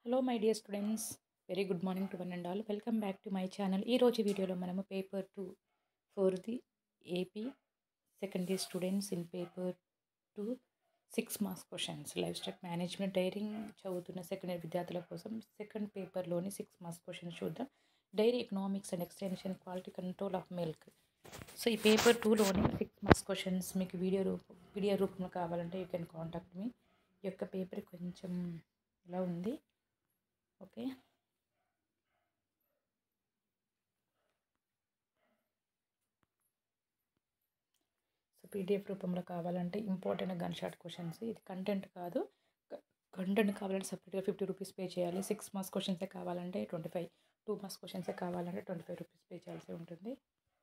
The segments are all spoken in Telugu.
hello my dear students very good morning to one and all welcome back to my channel ఈ రోజు వీడియోలో మనము paper two four the AP second year students in paper two six marks questions life stock management dairying చదువుతున్న సెకండ్ ఇయర్ విద్యార్థుల కోసం సెకండ్ పేపర్లోని సిక్స్ మార్క్స్ క్వశ్చన్స్ చూద్దాం dairy economics and extension quality control of milk so ఈ పేపర్ టూలోని సిక్స్ మార్క్స్ క్వశ్చన్స్ మీకు వీడియో రూపం వీడియో రూపంలో కావాలంటే యూ కెన్ కాంటాక్ట్ మీ ఈ యొక్క పేపర్ కొంచెం ఇలా ఉంది ఓకే సో పీడిఎఫ్ రూపంలో కావాలంటే ఇంపార్టెంట్ గన్ షాట్ క్వశ్చన్స్ ఇది కంటెంట్ కాదు కంటెంట్ కావాలంటే సపరేట్గా ఫిఫ్టీ రూపీస్ పే చేయాలి సిక్స్ మార్క్స్ క్వశ్చన్సే కావాలంటే ట్వంటీ ఫైవ్ టూ మార్క్స్ క్వశ్చన్సే కావాలంటే ట్వంటీ ఫైవ్ రూపీస్ పే చేయాల్సి ఉంటుంది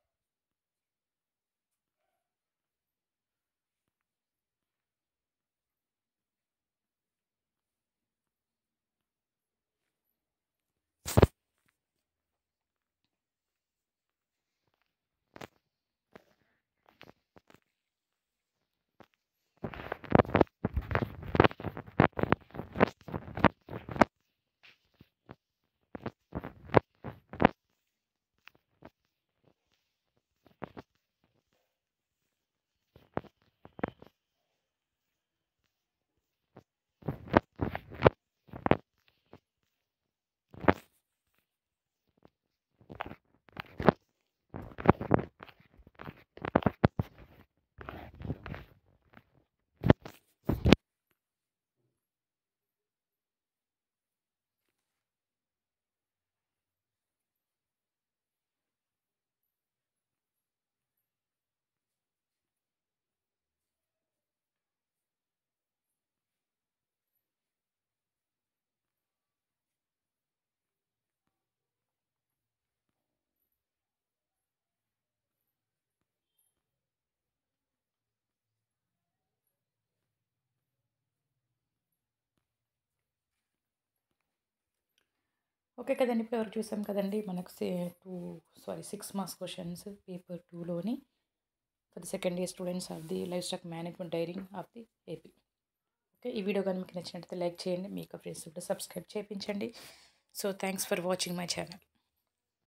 ఓకే కదండి ఇప్పుడు ఎవరు చూసాం కదండి మనకు say two sorry six marks questions paper టూలోని for the second year students of the life stock management dairying of the AP okay ఈ వీడియో కానీ మీకు నచ్చినట్లయితే లైక్ చేయండి మీ యొక్క ఫ్రెండ్స్ కూడా సబ్స్క్రైబ్ చేయించండి so thanks for watching my channel